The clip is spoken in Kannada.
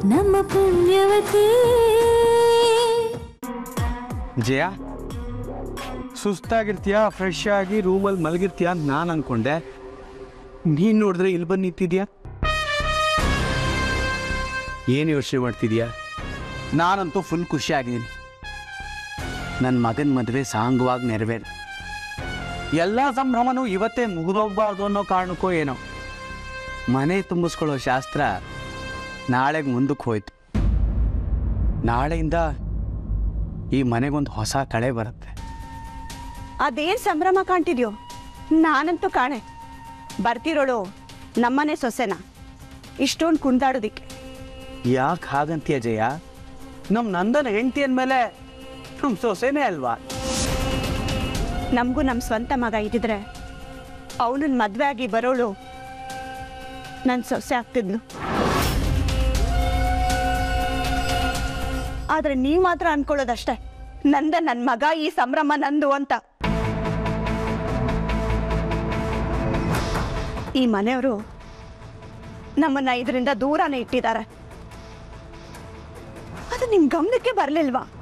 ನಮ್ಮ ಪುಣ್ಯವತಿ ಜಯ ಸುಸ್ತಾಗಿರ್ತೀಯ ಫ್ರೆಶ್ ಆಗಿ ರೂಮಲ್ಲಿ ಮಲಗಿರ್ತೀಯ ಅಂತ ನಾನು ಅನ್ಕೊಂಡೆ ನೀನು ನೋಡಿದ್ರೆ ಇಲ್ಲಿ ಬಂದು ನಿಂತಿದ್ಯಾ ಏನು ಯೋಚನೆ ಮಾಡ್ತಿದ್ಯಾ ನಾನಂತೂ ಫುಲ್ ಖುಷಿ ಆಗಿದ್ದೀನಿ ನನ್ನ ಮಗನ ಮದುವೆ ಸಾಂಗವಾಗಿ ನೆರವೇರಿ ಎಲ್ಲ ಸಂಭ್ರಮನೂ ಇವತ್ತೇ ಮುಗಿದೋಗ್ಬಾರ್ದು ಅನ್ನೋ ಕಾರಣಕ್ಕೋ ಏನೋ ಮನೆ ತುಂಬಿಸ್ಕೊಳ್ಳೋ ಶಾಸ್ತ್ರ ನಾಳೆಗೆ ಮುಂದಕ್ಕೆ ಹೋಯ್ತು ನಾಳೆಯಿಂದ ಈ ಮನೆಗೊಂದು ಹೊಸ ಕಳೆ ಬರುತ್ತೆ ಅದೇನ್ ಸಂಭ್ರಮ ಕಾಣ್ತಿದ್ಯೋ ನಾನಂತೂ ಕಾಣೆ ಬರ್ತಿರೋಳು ನಮ್ಮನೆ ಸೊಸೆನ ಇಷ್ಟೊಂದು ಕುಂದಾಡೋದಿಕ್ಕೆ ಯಾಕೆ ಹಾಗಂತೀಯ ಜಯ ನಮ್ಮ ನಂದನ ಹೆಂಡತಿ ಅಂದಮೇಲೆ ನಮ್ಮ ಸೊಸೆನೇ ಅಲ್ವಾ ನಮಗೂ ನಮ್ಮ ಸ್ವಂತ ಮಗ ಇದ್ದಿದ್ರೆ ಅವನನ್ನ ಮದುವೆ ಆಗಿ ಬರೋಳು ನನ್ನ ಸೊಸೆ ಆಗ್ತಿದ್ಲು ಆದ್ರೆ ನೀವು ಮಾತ್ರ ಅನ್ಕೊಳ್ಳೋದಷ್ಟೇ ನಂದ ನನ್ನ ಮಗ ಈ ಸಂಭ್ರಮ ನಂದು ಅಂತ ಈ ಮನೆಯವರು ನಮ್ಮನ್ನ ಇದರಿಂದ ದೂರನೇ ಇಟ್ಟಿದ್ದಾರೆ ಅದು ನಿಮ್ ಗಮನಕ್ಕೆ ಬರ್ಲಿಲ್ವಾ